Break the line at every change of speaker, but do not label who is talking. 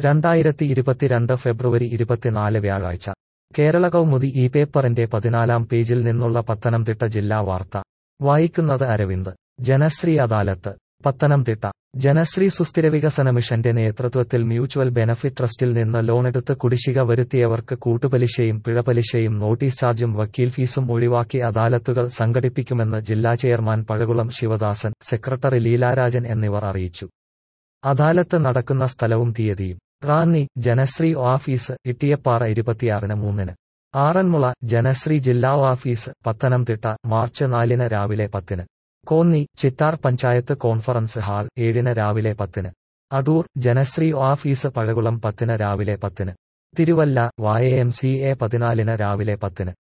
രണ്ടായിരത്തി ഇരുപത്തിരണ്ട് ഫെബ്രുവരി ഇരുപത്തിനാല് വ്യാഴാഴ്ച കേരള കൗമുദി ഈ പേപ്പറിന്റെ പതിനാലാം പേജിൽ നിന്നുള്ള പത്തനംതിട്ട ജില്ലാ വാർത്ത വായിക്കുന്നത് അരവിന്ദ് ജനശ്രീ അദാലത്ത് പത്തനംതിട്ട ജനശ്രീ സുസ്ഥിര വികസന മിഷന്റെ നേതൃത്വത്തിൽ മ്യൂച്വൽ ബെനഫിറ്റ് ട്രസ്റ്റിൽ നിന്ന് ലോണെടുത്ത് കുടിശ്ശിക വരുത്തിയവർക്ക് കൂട്ടുപലിശയും പിഴപലിശയും നോട്ടീസ് ചാർജും വക്കീൽ ഫീസും ഒഴിവാക്കി അദാലത്തുകൾ സംഘടിപ്പിക്കുമെന്ന് ജില്ലാ ചെയർമാൻ പഴകുളം ശിവദാസൻ സെക്രട്ടറി ലീലാരാജൻ എന്നിവർ അറിയിച്ചു അദാലത്ത് നടക്കുന്ന സ്ഥലവും തീയതിയും റാന്നി ജനശ്രീ ഓഫീസ് ഇട്ടിയപ്പാറ ഇരുപത്തിയാറിന് മൂന്നിന് ആറന്മുള ജനശ്രീ ജില്ലാ ഓഫീസ് പത്തനംതിട്ട മാർച്ച് നാലിന് രാവിലെ പത്തിന് കോന്നി ചിറ്റാർ പഞ്ചായത്ത് കോൺഫറൻസ് ഹാൾ ഏഴിന് രാവിലെ പത്തിന് അടൂർ ജനശ്രീ ഓഫീസ് പഴകുളം പത്തിന് രാവിലെ പത്തിന് തിരുവല്ല വായ എം സി എ പതിനാലിന് രാവിലെ പത്തിന്